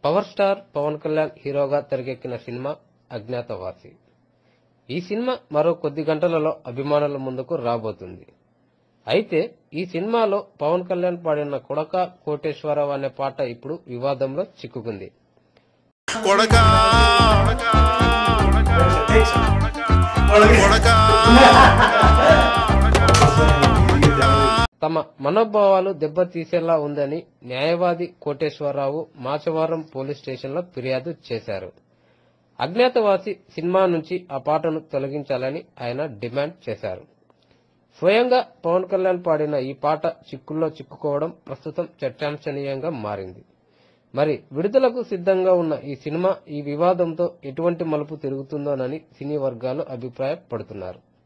power star Pawan Kalyan హీరోగా తెరకెక్కిన cinema Agnyaathavaasi ఈ సినిమా మరో కొద్ది గంటలలో అభిమానుల ముందుకు రాబోతుంది అయితే ఈ సినిమాలో పవన్ కళ్యాణ్ పాడిన కొడక కోటేశ్వరరావు అనే పాట ఇప్పుడు వివాదంలో చిక్కుకుంది కొడకా కొడకా తమ మనోభావాలు దెబ్బతీసేలా ఉందని న్యాయవాది కోటేశ్వరరావు మాచవరం పోలీస్ స్టేషన్లో ఫిర్యాదు చేశారు అజ్ఞాతవాసి సినిమా నుంచి ఆ పాటను తొలగించాలని ఆయన డిమాండ్ చేశారు స్వయంగా పవన్ కళ్యాణ్ పాడిన ఈ పాట చిక్కుల్లో చిక్కుకోవడం ప్రస్తుతం చర్చాంశనీయంగా మారింది మరి విడుదలకు సిద్ధంగా ఉన్న ఈ సినిమా ఈ వివాదంతో ఎటువంటి మలుపు తిరుగుతుందోనని సినీ వర్గాలు అభిప్రాయపడుతున్నారు